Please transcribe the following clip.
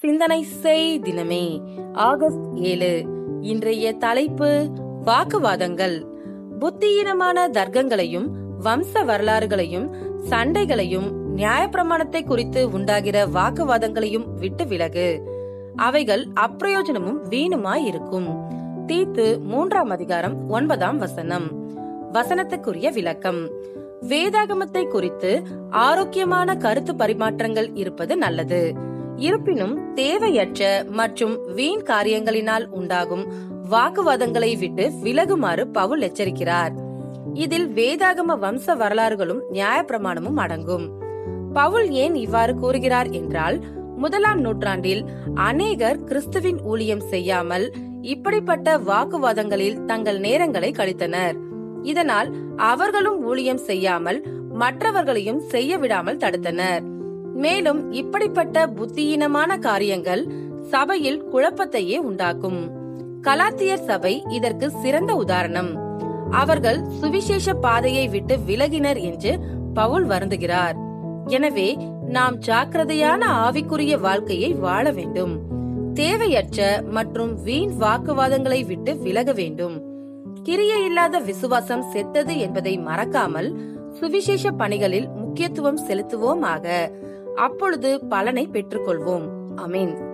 சிந்தனை செய் தினமே ஆகஸ்ட் ஏழு இன்றைய தலைப்பு வாக்குவாதங்கள் புத்தியீனமான தர்க்கங்களையும் வம்ச வரலாறுகளையும் சண்டைகளையும் நியாயப்பிரமாணத்தை குறித்து உண்டாகிற வாக்குவாதங்களையும் விட்டு விலகு அவைகள் அப்பிரயோஜனமும் வீணுமாய் இருக்கும் தீத்து மூன்றாம் அதிகாரம் ஒன்பதாம் வசனம் வசனத்துக்குரிய விளக்கம் வேதாகமத்தை குறித்து ஆரோக்கியமான கருத்து பரிமாற்றங்கள் இருப்பது நல்லது இருப்பினும் தேவையற்ற மற்றும் வீண் காரியங்களினால் உண்டாகும் வாக்குவாதங்களை விட்டு விலகுமாறு பவுல் எச்சரிக்கிறார் இதில் வேதாகம வம்ச வரலாறுகளும் நியாயப்பிரமாணமும் அடங்கும் பவுல் ஏன் இவ்வாறு கூறுகிறார் என்றால் முதலாம் நூற்றாண்டில் அநேகர் கிறிஸ்துவின் ஊழியம் செய்யாமல் இப்படிப்பட்ட வாக்குவாதங்களில் தங்கள் நேரங்களை கழித்தனர் இதனால் அவர்களும் ஊழியம் செய்யாமல் மற்றவர்களையும் செய்ய விடாமல் தடுத்தனர் மேலும் இப்படிப்பட்ட புத்தியீனமான காரியங்கள் சபையில் குழப்பத்தையே உண்டாக்கும் கலாத்தியர் சபை இதற்கு சிறந்த உதாரணம் அவர்கள் சுவிசேஷ பாதையை விட்டு விலகினர் என்று பவுல் வருந்துகிறார் எனவே நாம் ஜாக்கிரதையான ஆவிக்குரிய வாழ்க்கையை வாழ வேண்டும் தேவையற்ற மற்றும் வீண் வாக்குவாதங்களை விட்டு விலக வேண்டும் கிரியை இல்லாத விசுவாசம் செத்தது என்பதை மறக்காமல் சுவிசேஷ பணிகளில் முக்கியத்துவம் செலுத்துவோமாக அப்பொழுது பலனை பெற்றுக்கொள்வோம் அமீன்